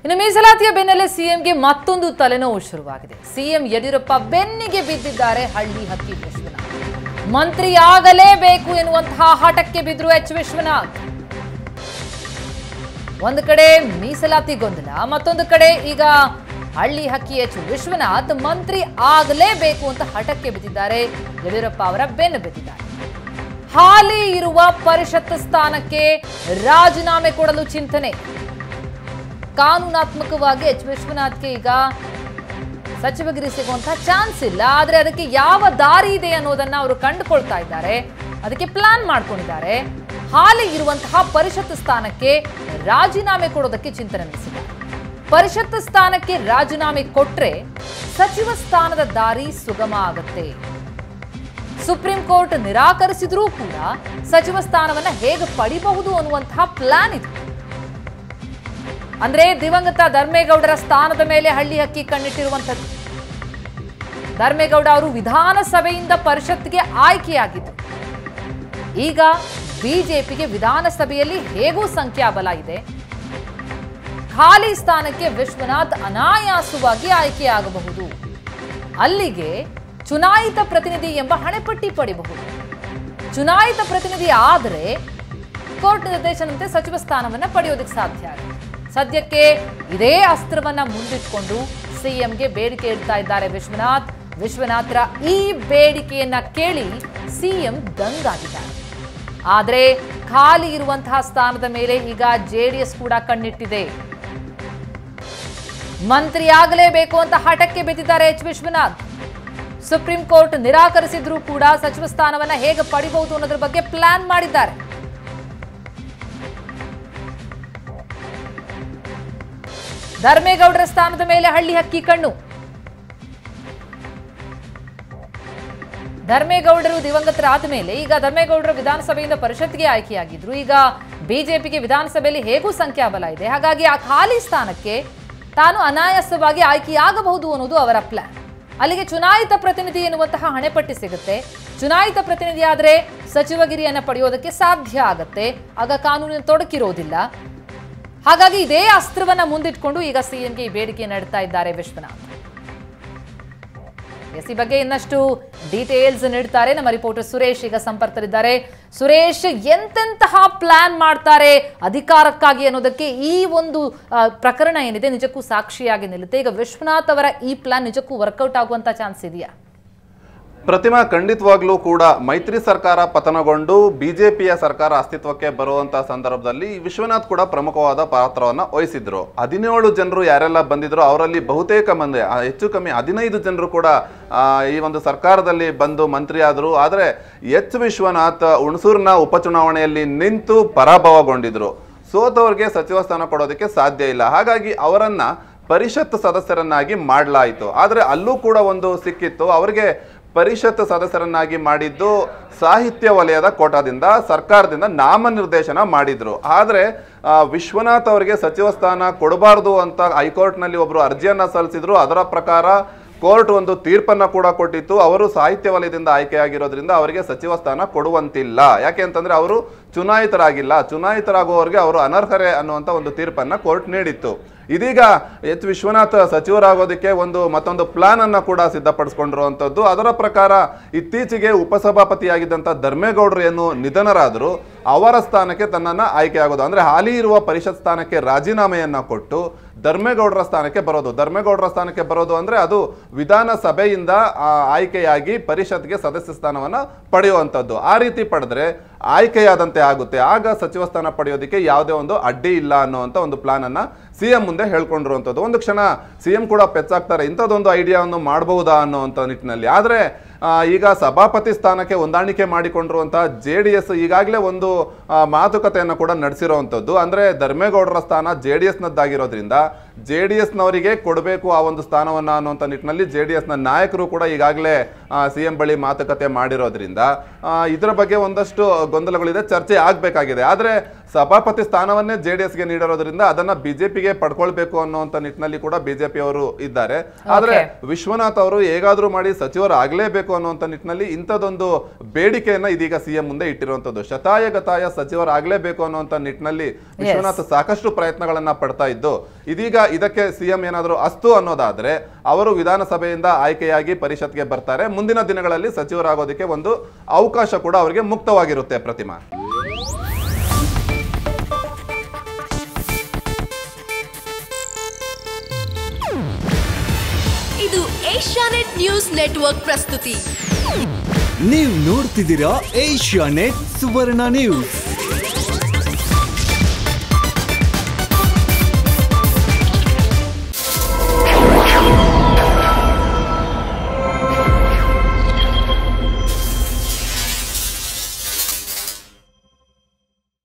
ಇನ್ನು ಮೀಸಲಾತಿಯ ಬೆನ್ನಲ್ಲೇ ಸಿಎಂಗೆ ಮತ್ತೊಂದು ತಲೆನೋವು ಶುರುವಾಗಿದೆ ಸಿಎಂ ಯಡಿಯೂರಪ್ಪ ಬೆನ್ನಿಗೆ ಬಿದ್ದಿದ್ದಾರೆ ಹಳ್ಳಿ ಹಕ್ಕಿ ವಿಶ್ವನಾಥ್ ಮಂತ್ರಿ ಆಗಲೇಬೇಕು ಎನ್ನುವಂತಹ ಹಠಕ್ಕೆ ಬಿದ್ರು ಎಚ್ ವಿಶ್ವನಾಥ್ ಒಂದು ಕಡೆ ಮೀಸಲಾತಿ ಗೊಂದಲ ಮತ್ತೊಂದು ಕಡೆ ಈಗ ಹಳ್ಳಿ ಹಕ್ಕಿ ಎಚ್ ವಿಶ್ವನಾಥ್ ಮಂತ್ರಿ ಆಗಲೇಬೇಕು ಅಂತ ಹಠಕ್ಕೆ ಬಿದ್ದಿದ್ದಾರೆ ಯಡಿಯೂರಪ್ಪ ಅವರ ಬೆನ್ನು ಬಿದ್ದಿದ್ದಾರೆ ಹಾಲಿ ಇರುವ ಪರಿಷತ್ ಸ್ಥಾನಕ್ಕೆ ರಾಜೀನಾಮೆ ಕೊಡಲು ಚಿಂತನೆ ಕಾನೂನಾತ್ಮಕವಾಗಿ ಎಚ್ ವಿಶ್ವನಾಥ್ಗೆ ಈಗ ಸಚಿವಗಿರಿ ಸಿಗುವಂತಹ ಚಾನ್ಸ್ ಇಲ್ಲ ಆದ್ರೆ ಅದಕ್ಕೆ ಯಾವ ದಾರಿ ಇದೆ ಅನ್ನೋದನ್ನ ಅವರು ಕಂಡುಕೊಳ್ತಾ ಇದ್ದಾರೆ ಅದಕ್ಕೆ ಪ್ಲಾನ್ ಮಾಡ್ಕೊಂಡಿದ್ದಾರೆ ಹಾಲಿ ಇರುವಂತಹ ಪರಿಷತ್ ಸ್ಥಾನಕ್ಕೆ ರಾಜೀನಾಮೆ ಕೊಡೋದಕ್ಕೆ ಚಿಂತನೆ ನಡೆಸಿದ್ದಾರೆ ಪರಿಷತ್ ಸ್ಥಾನಕ್ಕೆ ರಾಜೀನಾಮೆ ಕೊಟ್ರೆ ಸಚಿವ ಸ್ಥಾನದ ದಾರಿ ಸುಗಮ ಆಗತ್ತೆ ಸುಪ್ರೀಂ ಕೋರ್ಟ್ ನಿರಾಕರಿಸಿದ್ರೂ ಕೂಡ ಸಚಿವ ಸ್ಥಾನವನ್ನ ಹೇಗೆ ಪಡಿಬಹುದು ಅನ್ನುವಂತಹ ಪ್ಲಾನ್ ಇದೆ ಅಂದ್ರೆ ದಿವಂಗತ ಧರ್ಮೇಗೌಡರ ಸ್ಥಾನದ ಮೇಲೆ ಹಳ್ಳಿ ಹಕ್ಕಿ ಕಣ್ಣಿಟ್ಟಿರುವಂಥದ್ದು ಧರ್ಮೇಗೌಡ ಅವರು ವಿಧಾನಸಭೆಯಿಂದ ಪರಿಷತ್ಗೆ ಆಯ್ಕೆಯಾಗಿದ್ದು ಈಗ ಬಿಜೆಪಿಗೆ ವಿಧಾನಸಭೆಯಲ್ಲಿ ಹೇಗೂ ಸಂಖ್ಯಾಬಲ ಇದೆ ಖಾಲಿ ಸ್ಥಾನಕ್ಕೆ ವಿಶ್ವನಾಥ್ ಅನಾಯಾಸವಾಗಿ ಆಯ್ಕೆಯಾಗಬಹುದು ಅಲ್ಲಿಗೆ ಚುನಾಯಿತ ಪ್ರತಿನಿಧಿ ಎಂಬ ಹಣೆಪಟ್ಟಿ ಪಡಿಬಹುದು ಚುನಾಯಿತ ಪ್ರತಿನಿಧಿ ಆದರೆ ಕೋರ್ಟ್ ನಿರ್ದೇಶನಂತೆ ಸಚಿವ ಸ್ಥಾನವನ್ನ ಪಡೆಯೋದಕ್ಕೆ ಸಾಧ್ಯ ಆಗುತ್ತೆ ಸದ್ಯಕ್ಕೆ ಇದೇ ಅಸ್ತ್ರವನ್ನ ಮುಂದಿಟ್ಕೊಂಡು ಸಿಎಂಗೆ ಬೇಡಿಕೆ ಇಡ್ತಾ ಇದ್ದಾರೆ ವಿಶ್ವನಾಥ್ ವಿಶ್ವನಾಥ್ರ ಈ ಬೇಡಿಕೆಯನ್ನ ಕೇಳಿ ಸಿಎಂ ದಂಗಾಗಿದ್ದಾರೆ ಆದರೆ ಖಾಲಿ ಇರುವಂತಹ ಸ್ಥಾನದ ಮೇಲೆ ಈಗ ಜೆಡಿಎಸ್ ಕೂಡ ಕಣ್ಣಿಟ್ಟಿದೆ ಮಂತ್ರಿ ಆಗಲೇಬೇಕು ಅಂತ ಹಠಕ್ಕೆ ಬಿದ್ದಿದ್ದಾರೆ ಎಚ್ ವಿಶ್ವನಾಥ್ ಸುಪ್ರೀಂ ಕೋರ್ಟ್ ನಿರಾಕರಿಸಿದ್ರೂ ಕೂಡ ಸಚಿವ ಸ್ಥಾನವನ್ನ ಹೇಗೆ ಪಡಿಬಹುದು ಅನ್ನೋದ್ರ ಬಗ್ಗೆ ಪ್ಲಾನ್ ಮಾಡಿದ್ದಾರೆ ಧರ್ಮೇಗೌಡರ ಸ್ಥಾನದ ಮೇಲೆ ಹಳ್ಳಿ ಹಕ್ಕಿ ಕಣ್ಣು ಧರ್ಮೇಗೌಡರು ದಿವಂಗತರಾದ ಮೇಲೆ ಈಗ ಧರ್ಮೇಗೌಡರು ವಿಧಾನಸಭೆಯಿಂದ ಪರಿಷತ್ಗೆ ಆಯ್ಕೆಯಾಗಿದ್ರು ಈಗ ಬಿಜೆಪಿಗೆ ವಿಧಾನಸಭೆಯಲ್ಲಿ ಹೇಗೂ ಸಂಖ್ಯಾಬಲ ಇದೆ ಹಾಗಾಗಿ ಆ ಖಾಲಿ ಸ್ಥಾನಕ್ಕೆ ತಾನು ಅನಾಯಾಸವಾಗಿ ಆಯ್ಕೆಯಾಗಬಹುದು ಅನ್ನೋದು ಅವರ ಪ್ಲಾನ್ ಅಲ್ಲಿಗೆ ಚುನಾಯಿತ ಪ್ರತಿನಿಧಿ ಎನ್ನುವಂತಹ ಹಣೆಪಟ್ಟಿ ಸಿಗುತ್ತೆ ಚುನಾಯಿತ ಪ್ರತಿನಿಧಿ ಆದರೆ ಸಚಿವಗಿರಿಯನ್ನು ಪಡೆಯೋದಕ್ಕೆ ಸಾಧ್ಯ ಆಗತ್ತೆ ಆಗ ಕಾನೂನಿನ ತೊಡಕಿರೋದಿಲ್ಲ ಹಾಗಾಗಿ ಇದೇ ಅಸ್ತ್ರವನ್ನ ಮುಂದಿಟ್ಕೊಂಡು ಈಗ ಸಿಎಂಗೆ ಈ ಬೇಡಿಕೆ ನಡೆತಾ ಇದ್ದಾರೆ ವಿಶ್ವನಾಥ್ ಎಸ್ ಈ ಬಗ್ಗೆ ಇನ್ನಷ್ಟು ಡೀಟೇಲ್ಸ್ ನೀಡ್ತಾರೆ ನಮ್ಮ ರಿಪೋರ್ಟರ್ ಸುರೇಶ್ ಈಗ ಸಂಪರ್ಕದಲ್ಲಿದ್ದಾರೆ ಸುರೇಶ್ ಎಂತೆಂತಹ ಪ್ಲಾನ್ ಮಾಡ್ತಾರೆ ಅಧಿಕಾರಕ್ಕಾಗಿ ಅನ್ನೋದಕ್ಕೆ ಈ ಒಂದು ಆ, ಪ್ರಕರಣ ಏನಿದೆ ನಿಜಕ್ಕೂ ಸಾಕ್ಷಿಯಾಗಿ ನಿಲ್ಲುತ್ತೆ ಈಗ ವಿಶ್ವನಾಥ್ ಅವರ ಈ ಪ್ಲಾನ್ ನಿಜಕ್ಕೂ ವರ್ಕೌಟ್ ಆಗುವಂತ ಚಾನ್ಸ್ ಇದೆಯಾ ಪ್ರತಿಮಾ ಖಂಡಿತವಾಗ್ಲೂ ಕೂಡ ಮೈತ್ರಿ ಸರ್ಕಾರ ಪತನಗೊಂಡು ಬಿಜೆಪಿಯ ಸರ್ಕಾರ ಅಸ್ತಿತ್ವಕ್ಕೆ ಬರುವಂತಹ ಸಂದರ್ಭದಲ್ಲಿ ವಿಶ್ವನಾಥ್ ಕೂಡ ಪ್ರಮುಖವಾದ ಪಾತ್ರವನ್ನ ವಹಿಸಿದ್ರು ಹದಿನೇಳು ಜನರು ಯಾರೆಲ್ಲ ಬಂದಿದ್ರು ಅವರಲ್ಲಿ ಬಹುತೇಕ ಮಂದಿ ಆ, ಹೆಚ್ಚು ಕಮ್ಮಿ ಹದಿನೈದು ಜನರು ಕೂಡ ಆ, ಈ ಒಂದು ಸರ್ಕಾರದಲ್ಲಿ ಬಂದು ಮಂತ್ರಿ ಆದರು ಆದರೆ ಎಚ್ ವಿಶ್ವನಾಥ್ ಹುಣಸೂರಿನ ಉಪಚುನಾವಣೆಯಲ್ಲಿ ನಿಂತು ಪರಾಭವಗೊಂಡಿದ್ರು ಸೋತವ್ರಿಗೆ ಸಚಿವ ಸ್ಥಾನ ಕೊಡೋದಕ್ಕೆ ಸಾಧ್ಯ ಇಲ್ಲ ಹಾಗಾಗಿ ಅವರನ್ನ ಪರಿಷತ್ ಸದಸ್ಯರನ್ನಾಗಿ ಮಾಡಲಾಯಿತು ಆದರೆ ಅಲ್ಲೂ ಕೂಡ ಒಂದು ಸಿಕ್ಕಿತ್ತು ಅವರಿಗೆ ಪರಿಷತ್ ಸದಸ್ಯರನ್ನಾಗಿ ಮಾಡಿದ್ದು ಸಾಹಿತ್ಯ ವಲಯದ ಕೋಟಾದಿಂದ ಸರ್ಕಾರದಿಂದ ನಾಮನಿರ್ದೇಶನ ಮಾಡಿದ್ರು ಆದರೆ ಆ, ವಿಶ್ವನಾಥ್ ಅವರಿಗೆ ಸಚಿವ ಸ್ಥಾನ ಕೊಡಬಾರ್ದು ಅಂತ ಹೈಕೋರ್ಟ್ನಲ್ಲಿ ಒಬ್ಬರು ಅರ್ಜಿಯನ್ನ ಸಲ್ಲಿಸಿದ್ರು ಅದರ ಪ್ರಕಾರ ಕೋರ್ಟ್ ಒಂದು ತೀರ್ಪನ್ನ ಕೂಡ ಕೊಟ್ಟಿತ್ತು ಅವರು ಸಾಹಿತ್ಯ ವಲಯದಿಂದ ಆಯ್ಕೆಯಾಗಿರೋದ್ರಿಂದ ಅವರಿಗೆ ಸಚಿವ ಸ್ಥಾನ ಕೊಡುವಂತಿಲ್ಲ ಯಾಕೆ ಅಂತಂದ್ರೆ ಅವರು ಚುನಾಯಿತರಾಗಿಲ್ಲ ಚುನಾಯಿತರಾಗುವವರಿಗೆ ಅವರು ಅನರ್ಹರೇ ಅನ್ನುವಂಥ ಒಂದು ತೀರ್ಪನ್ನ ಕೋರ್ಟ್ ನೀಡಿತ್ತು ಇದೀಗ ಎಚ್ ವಿಶ್ವನಾಥ್ ಸಚಿವರಾಗೋದಕ್ಕೆ ಒಂದು ಮತ್ತೊಂದು ಪ್ಲಾನ್ ಅನ್ನ ಕೂಡ ಸಿದ್ಧಪಡಿಸ್ಕೊಂಡಿರುವಂಥದ್ದು ಅದರ ಪ್ರಕಾರ ಇತ್ತೀಚೆಗೆ ಉಪಸಭಾಪತಿಯಾಗಿದ್ದಂಥ ಧರ್ಮೇಗೌಡರು ಏನು ನಿಧನರಾದರು ಅವರ ಸ್ಥಾನಕ್ಕೆ ತನ್ನನ್ನ ಆಯ್ಕೆಯಾಗೋದು ಅಂದ್ರೆ ಹಾಲಿ ಇರುವ ಪರಿಷತ್ ಸ್ಥಾನಕ್ಕೆ ರಾಜೀನಾಮೆಯನ್ನ ಕೊಟ್ಟು ಧರ್ಮೇಗೌಡರ ಸ್ಥಾನಕ್ಕೆ ಬರೋದು ಧರ್ಮೇಗೌಡರ ಸ್ಥಾನಕ್ಕೆ ಬರೋದು ಅಂದ್ರೆ ಅದು ವಿಧಾನಸಭೆಯಿಂದ ಆ, ಆಯ್ಕೆಯಾಗಿ ಪರಿಷತ್ಗೆ ಸದಸ್ಯ ಸ್ಥಾನವನ್ನ ಪಡೆಯುವಂಥದ್ದು ಆ ರೀತಿ ಪಡೆದ್ರೆ ಆಯ್ಕೆಯಾದಂತೆ ಆಗುತ್ತೆ ಆಗ ಸಚಿವ ಸ್ಥಾನ ಪಡೆಯೋದಕ್ಕೆ ಯಾವುದೇ ಒಂದು ಅಡ್ಡಿ ಇಲ್ಲ ಅನ್ನುವಂಥ ಒಂದು ಪ್ಲಾನ್ ಅನ್ನ ಸಿಎಂ ಮುಂದೆ ಹೇಳ್ಕೊಂಡಿರುವಂಥದ್ದು ಒಂದು ಕ್ಷಣ ಸಿಎಂ ಕೂಡ ಪೆಚ್ಚಾಗ್ತಾರೆ ಇಂಥದ್ದೊಂದು ಐಡಿಯಾವನ್ನು ಮಾಡಬಹುದಾ ಅನ್ನುವಂಥ ನಿಟ್ಟಿನಲ್ಲಿ ಆದರೆ ಆ, ಈಗ ಸಭಾಪತಿ ಸ್ಥಾನಕ್ಕೆ ಹೊಂದಾಣಿಕೆ ಮಾಡಿಕೊಂಡಿರುವಂತಹ ಜೆ ಡಿ ಎಸ್ ಈಗಾಗಲೇ ಒಂದು ಆ, ಮಾತುಕತೆಯನ್ನು ಕೂಡ ನಡೆಸಿರುವಂಥದ್ದು ಅಂದ್ರೆ ಧರ್ಮೇಗೌಡರ ಸ್ಥಾನ ಜೆ ಡಿ ಎಸ್ನದ್ದಾಗಿರೋದ್ರಿಂದ ಜೆ ಡಿ ಎಸ್ನವರಿಗೆ ಕೊಡಬೇಕು ಆ ಒಂದು ಸ್ಥಾನವನ್ನ ಅನ್ನುವಂಥ ನಿಟ್ಟಿನಲ್ಲಿ ಜೆ ಡಿ ಎಸ್ನ ನಾಯಕರು ಕೂಡ ಈಗಾಗಲೇ ಸಿ ಎಂ ಬಳಿ ಮಾತುಕತೆ ಮಾಡಿರೋದ್ರಿಂದ ಆ, ಇದರ ಬಗ್ಗೆ ಒಂದಷ್ಟು ಗೊಂದಲಗಳಿದೆ ಚರ್ಚೆ ಆಗಬೇಕಾಗಿದೆ ಆದರೆ ಸಭಾಪತಿ ಸ್ಥಾನವನ್ನೇ ಜೆ ಡಿ ಎಸ್ಗೆ ನೀಡಿರೋದ್ರಿಂದ ಅದನ್ನ ಬಿಜೆಪಿಗೆ ಪಡ್ಕೊಳ್ಬೇಕು ಅನ್ನುವಂಥ ನಿಟ್ಟಿನಲ್ಲಿ ಕೂಡ ಬಿಜೆಪಿ ಅವರು ಇದ್ದಾರೆ ಆದ್ರೆ ವಿಶ್ವನಾಥ್ ಅವರು ಹೇಗಾದ್ರೂ ಮಾಡಿ ಸಚಿವರು ಆಗ್ಲೇಬೇಕು ಅನ್ನುವಂಥ ನಿಟ್ಟಿನಲ್ಲಿ ಇಂಥದ್ದೊಂದು ಬೇಡಿಕೆಯನ್ನ ಇದೀಗ ಸಿಎಂ ಮುಂದೆ ಇಟ್ಟಿರುವಂತದ್ದು ಶತಾಯ ಗತಾಯ ಸಚಿವರಾಗ್ಲೇಬೇಕು ಅನ್ನುವಂಥ ನಿಟ್ಟಿನಲ್ಲಿ ವಿಶ್ವನಾಥ್ ಸಾಕಷ್ಟು ಪ್ರಯತ್ನಗಳನ್ನ ಪಡ್ತಾ ಇದ್ದು ಇದೀಗ ಇದಕ್ಕೆ ಸಿಎಂ ಏನಾದರೂ ಅಸ್ತು ಅನ್ನೋದಾದ್ರೆ ಅವರು ವಿಧಾನಸಭೆಯಿಂದ ಆಯ್ಕೆಯಾಗಿ ಪರಿಷತ್ಗೆ ಬರ್ತಾರೆ ಮುಂದಿನ ದಿನಗಳಲ್ಲಿ ಸಚಿವರಾಗೋದಕ್ಕೆ ಒಂದು ಅವಕಾಶ ಕೂಡ ಅವರಿಗೆ ಮುಕ್ತವಾಗಿರುತ್ತೆ ಪ್ರತಿಮಾ ಇದು ಏಷ್ಯಾನೆಟ್ ನ್ಯೂಸ್ ನೆಟ್ವರ್ಕ್ ಪ್ರಸ್ತುತಿ ನೀವು ನೋಡ್ತಿದ್ದೀರಾ ಏಷ್ಯಾ ನೆಟ್ ಸುವರ್ಣ ನ್ಯೂಸ್